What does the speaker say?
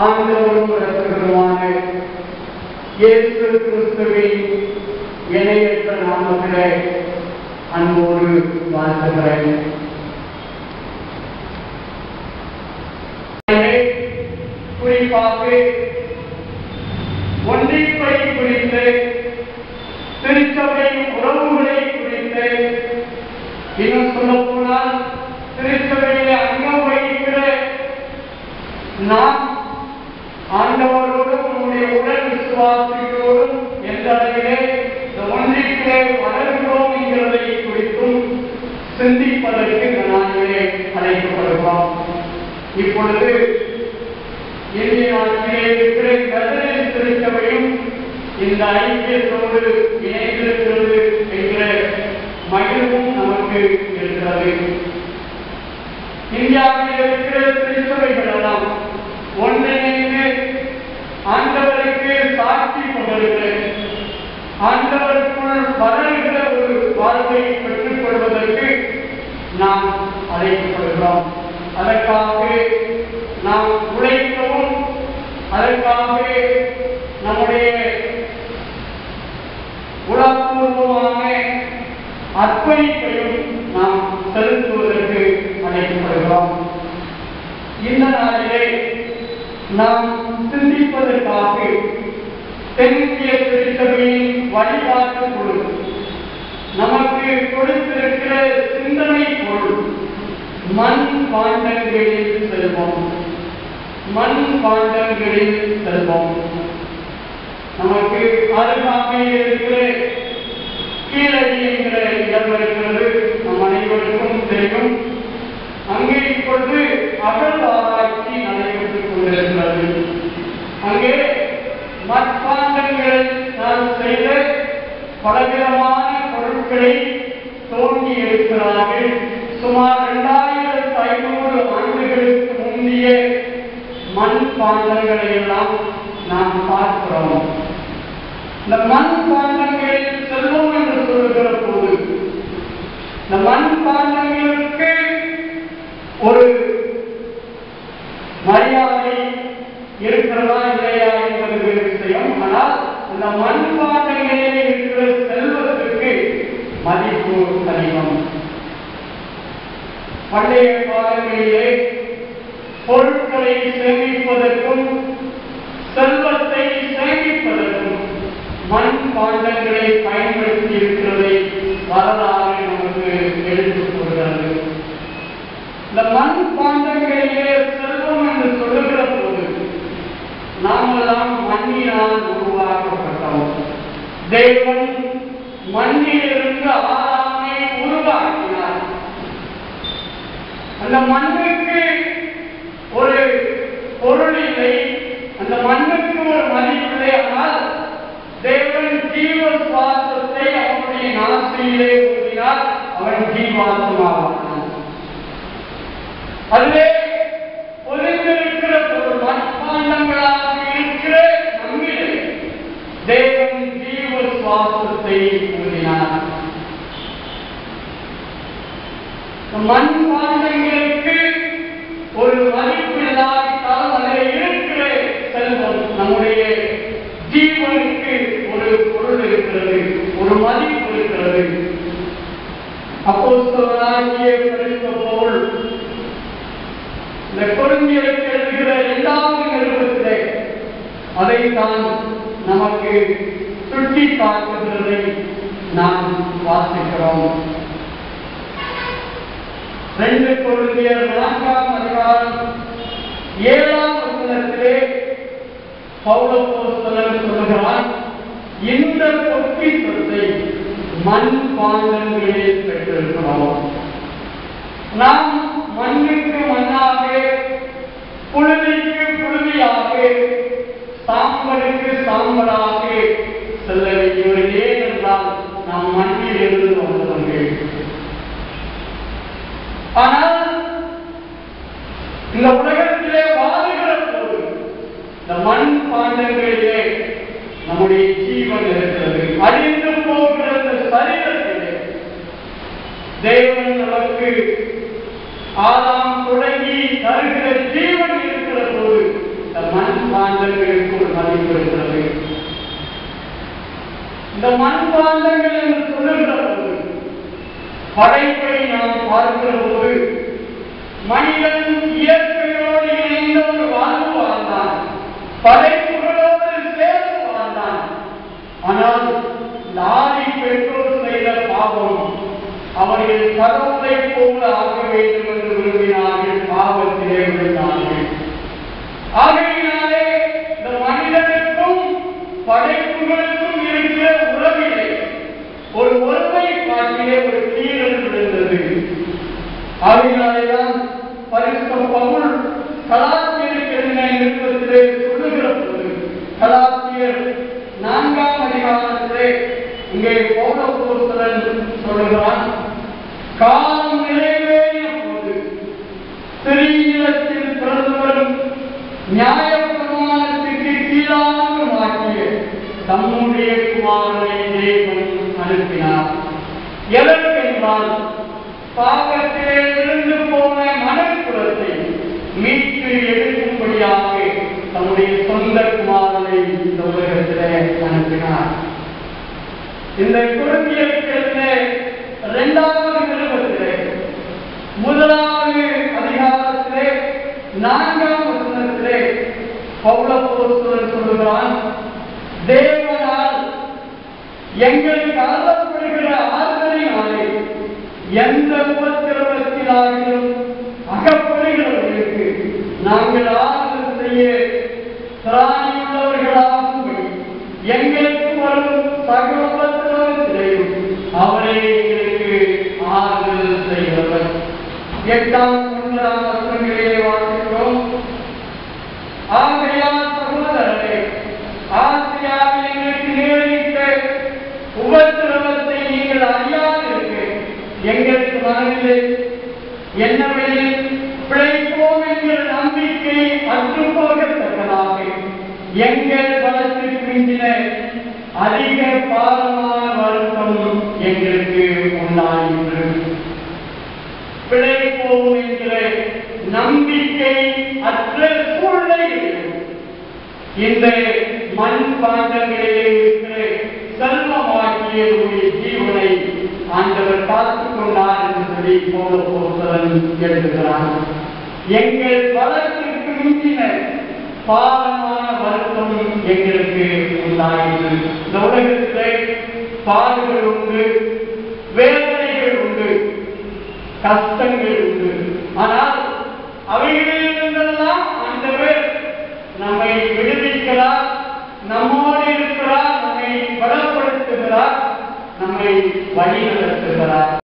ஆண்டவரும் இரட்சகருமான இயேசு கிறிஸ்துவின் இணையற்ற நாமத்திலே அன்போடு வாழ்த்துகிறேன் குறிப்பாக ஒன்றிப்பை குறித்து திருச்சபை உறவுகளை குறித்து இன்னும் சொல்ல போனால் திருச்சபையிலே அங்கம் வகிக்கிற நாம் ஆண்டவரோடும் நம்முடைய உடல் விசுவாசிகளோடும் எந்த அளவிலே இந்த ஒன்றிலே வளர்கிறோம் என்கிறதை குறித்தும் சிந்திப்பதற்கு இந்த நாளிலே அழைக்கப்படுகிறோம் இப்பொழுது இந்திய நாட்டிலே இருக்கிற கதரை திருச்சபையும் இந்த ஐக்கியத்தோடு இணைந்திருக்கிறது என்கிற மகிழ்வும் நமக்கு இருக்கிறது இந்தியாவில் இருக்கிற திருச்சபைகள் எல்லாம் ஒன்றிணைந்து ஆண்டவருக்கு சாட்சி பகருகிறேன் ஆண்டவருக்குள் வளர்கிற ஒரு வாழ்வை பெற்றுக் கொள்வதற்கு நாம் அழைக்கப்படுகிறோம் அதற்காக நாம் உழைக்கவும் அதற்காக நம்முடைய உலகபூர்வமான அர்ப்பணிப்பையும் நாம் செலுத்துவதற்கு அழைக்கப்படுகிறோம் இந்த நாளிலே நாம் சிந்திப்பதற்காக தென்னிந்திய திருச்சபையின் வழிபாட்டு குழு நமக்கு கொடுத்திருக்கிற சிந்தனை பொருள் மண் பாண்டங்களில் செல்வம் மண் பாண்டங்களில் செல்வம் நமக்கு அருகாமையில் இருக்கிற கீழடி என்கிற இடம் இருக்கிறது நம் அனைவருக்கும் தெரியும் அங்கே இப்பொழுது அகழ்வாராய்ச்சி நடைபெற்றுக் கொண்டிருக்கிறது அங்கே மட்பாண்டங்களை நாம் செய்த பலவிதமான பொருட்களை தோண்டி இருக்கிறார்கள் சுமார் இரண்டாயிரத்து ஐநூறு ஆண்டுகளுக்கு முந்தைய மண் பாண்டங்களை எல்லாம் நாம் பார்க்கிறோம் இந்த மண் பாண்டங்களில் செல்வம் என்று சொல்லுகிற போது இந்த மண் பாண்டங்களுக்கு ஒரு மரியாதை இருக்கிறதா இல்லையா என்பது வேறு விஷயம் ஆனால் இந்த மண் பாண்டங்களிலே இருக்கிற செல்வத்திற்கு மதிப்பு அதிகம் பண்டைய காலங்களிலே பொருட்களை சேமிப்பதற்கும் செல்வத்தை சேமிப்பதற்கும் மண் பாண்டங்களை பயன்படுத்தி இருக்கிறதை வரலாறு நமக்கு எடுத்துக் கொள்கிறது இந்த மண் பாண்டங்களிலே செல்வம் என்று சொல்லுகிற போது நாமெல்லாம் மண்ணினால் உருவாக்கப்பட்டோம் தேவன் மண்ணிலிருந்து ஆதாமை உருவாக்கினார் அந்த மண்ணுக்கு ஒரு பொருள் இல்லை அந்த மண்ணுக்கு ஒரு மதிப்பில்லை ஆனால் தேவன் ஜீவ சுவாசத்தை அவனுடைய நாசியிலே ஊதினார் அவன் ஜீவாசமாவான் அதுவே ஒளிந்திருக்கிற பொருள் மண்பாண்டங்களாக இருக்கிற நம்மிலே தேவன் ஜீவ சுவாசத்தை ஊதினார் மண் பாண்டங்களுக்கு ஒரு மதிப்பு இல்லாவிட்டால் அதில் இருக்கிற செல்வம் நம்முடைய ஜீவனுக்கு ஒரு பொருள் இருக்கிறது ஒரு மதிப்பு இருக்கிறது அப்போஸ்தலனாகிய பரிசுத்த பவுல் இந்த கொரிந்தியருக்கு எழுதுகிற இரண்டாவது நிறுவனத்திலே அதைத்தான் நமக்கு சுட்டி காட்டுகிறதை நாம் வாசிக்கிறோம் ரெண்டு கொரிந்தியர் நான்காம் அதிகாரம் ஏழாம் வசனத்திலே பௌலப்போஸ்தலன் சொல்லுகிறான் இந்த பொக்கிஷத்தை மண் பாண்டங்களில் பெற்றிருக்கிறோம் நாம் மண்ணுக்கு மண்ணாக புழுதிக்கு புழுதியாக சாம்பலுக்கு சாம்பலாக செல்ல வேண்டியவர் ஏனென்றால் நாம் மண்ணில் இருந்து வந்தவர்கள் ஆனால் இந்த உலகத்திலே வாழுகிற போது இந்த மண் பாண்டங்களிலே நம்முடைய ஜீவன் இருக்கிறது அழிந்து போகிற இந்த சரீரத்திலே தேவன் நமக்கு ஆதாம் தொடங்கி தருகிற ஜீவன் இருக்கிற போது இந்த மண் மதிப்பிருக்கிறது இந்த மண்பாண்டங்கள் என்று சொல்லுகிற போது படைப்பை நாம் பார்க்கிற போது மனிதன் இயற்கையோடு இணைந்த ஒரு வாழ்வு வாழ்ந்தான் படைப்புகளோடு சேர்ந்து வாழ்ந்தான் ஆனால் இந்த ஆதி பெற்றோர் செய்த பாவம் அவர்கள் கடவுளை போல ஆக வேண்டும் என்று விரும்பினார்கள் பாவத்திலே விழுந்தார்கள் ஆகையினாலே இந்த மனிதனுக்கும் படைப்புகளுக்கும் இருக்கிற உறவிலே ஒரு ஒருமை காட்டிலே ஒரு கீழல் விழுந்தது ஆகையினாலேதான் பரிசுத்த பவுல் கலாத்தியருக்கு எழுதின நிருபத்திலே சொல்லுகிற போது கலாத்தியர் நான்காம் அதிகாரத்திலே இங்கே பௌரபோஸ்தலன் சொல்லுகிறான் காலம் நிறைவேறிய போது திரியிடத்தில் பிறந்து வரும் நியாயப்பிரமாணத்துக்கு கீழாமல் மாற்றிய தம்முடைய குமாரனை தேவன் அனுப்பினார் எதற்கென்றால் பாவத்திலே இருந்து போன மனக்குலத்தை மீட்டு எடுக்கும்படியாக தம்முடைய சொந்த குமாரனை இந்த உலகத்திலே அனுப்பினார் இந்த குழந்தைகளுக்கு இரண்டாவது நிறுவனத்திலே முதலாவது அதிகாரத்திலே நான்காம் வசனத்திலே பௌலப்போஸ்தலன் சொல்லுகிறான் தேவனால் எங்களுக்கு அருளப்படுகிற ஆதரவினாலே எந்த உபத்திரவத்திலாகிலும் அகப்படுகிறவர்களுக்கு நாங்கள் ஆதரவு செய்ய திராணியுள்ளவர்களாகும்படி எங்களுக்கு வரும் சகல உபத்திரவத்திலேயும் அவரே எங்களுக்கு ஆறுதல் செய்கிறவர் எட்டாம் ஒன்பதாம் வசனங்களிலே வாசிக்கிறோம் ஆகையால் சகோதரரே ஆசியாவில் எங்களுக்கு நேரிட்ட உபத்திரவத்தை நீங்கள் அறியாதிருக்க எங்களுக்கு மனதிலே என்னவெனில் பிழைப்போம் என்கிற நம்பிக்கை அற்று போகத்தக்கதாக எங்கள் பலத்திற்கு மிஞ்சின அதிக பாரமான வருத்தம் எங்களுக்கு உண்டாயிற்று பிழைப்போம் என்கிற நம்பிக்கை அற்ற சூழ்நிலைகளில் இந்த மண் பாண்டங்களிலே இருக்கிற செல்வமாக்கிய உடைய ஜீவனை ஆண்டவர் காத்துக் கொண்டார் என்று சொல்லி போல போசலன் எழுதுகிறார் எங்கள் பலத்திற்கு மிஞ்சின பாரமான வருத்தம் எங்களுக்கு உண்டாயிற்று இந்த உலகத்திலே பாடுகள் உண்டு வேதனைகள் உண்டு கஷ்டங்கள் உண்டு ஆனால் அவைகளில் இருந்தெல்லாம் ஆண்டவர் நம்மை விடுவிக்கிறார் நம்மோடு இருக்கிறார் நம்மை பலப்படுத்துகிறார் நம்மை வழி நடத்துகிறார்